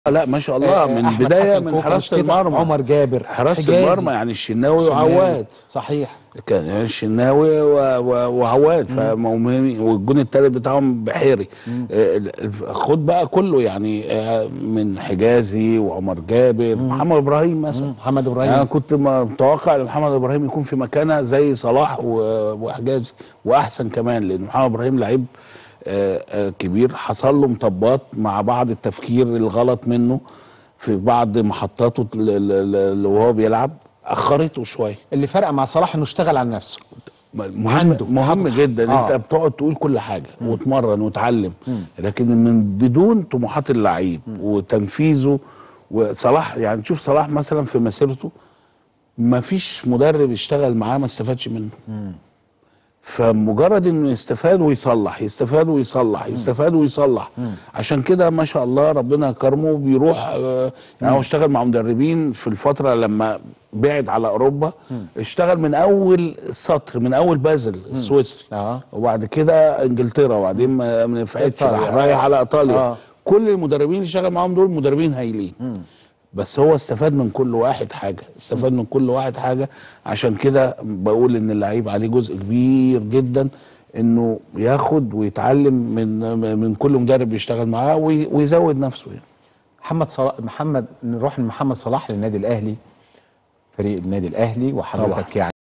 لا ما شاء الله آه، من أحمد بدايه حسن من كوكا حراسه مش كده؟ المرمى عمر جابر حراسه حجازي. المرمى يعني الشناوي شناوي. وعواد صحيح كان يعني الشناوي و- و- وعواد فمهمين والجون التالت بتاعهم بحيري آه، ال- الف- خد بقى كله يعني آه، من حجازي وعمر جابر محمد ابراهيم مثلا محمد ابراهيم انا كنت متوقع ان محمد ابراهيم يكون في مكانه زي صلاح و- وحجازي واحسن كمان لان محمد ابراهيم لعيب آه، آه، كبير حصل له مطبات مع بعض التفكير الغلط منه في بعض محطاته ال- ال- ال- اللي وهو بيلعب اخرته شويه اللي فرق مع صلاح انه اشتغل على نفسه مهم عنده. مهم حاطط- جدا آه. انت بتقعد تقول كل حاجه وتمرن وتعلم لكن من بدون طموحات اللعيب وتنفيذه وصلاح يعني تشوف صلاح مثلا في مسيرته ما فيش مدرب اشتغل معاه ما استفادش منه فمجرد انه يستفاد ويصلح يستفاد ويصلح يستفاد ويصلح عشان كده ما شاء الله ربنا كرمه بيروح آه، يعني هو اشتغل مع مدربين في الفتره لما بعد على اوروبا اشتغل من اول سطر من اول بازل السويسري اه وبعد كده انجلترا وبعدين ما ما نفعتش إيطاليا. راح رايح على ايطاليا آه. كل المدربين اللي شغال معاهم دول مدربين هايلين بس هو استفاد من كل واحد حاجه استفاد من كل واحد حاجه عشان كده بقول ان اللعيب عليه جزء كبير جدا انه ياخد ويتعلم من من كل مدرب بيشتغل معاه وي- ويزود نفسه يعني محمد صلاح محمد نروح لمحمد صلاح للنادي الاهلي فريق النادي الاهلي وحضرتك يعني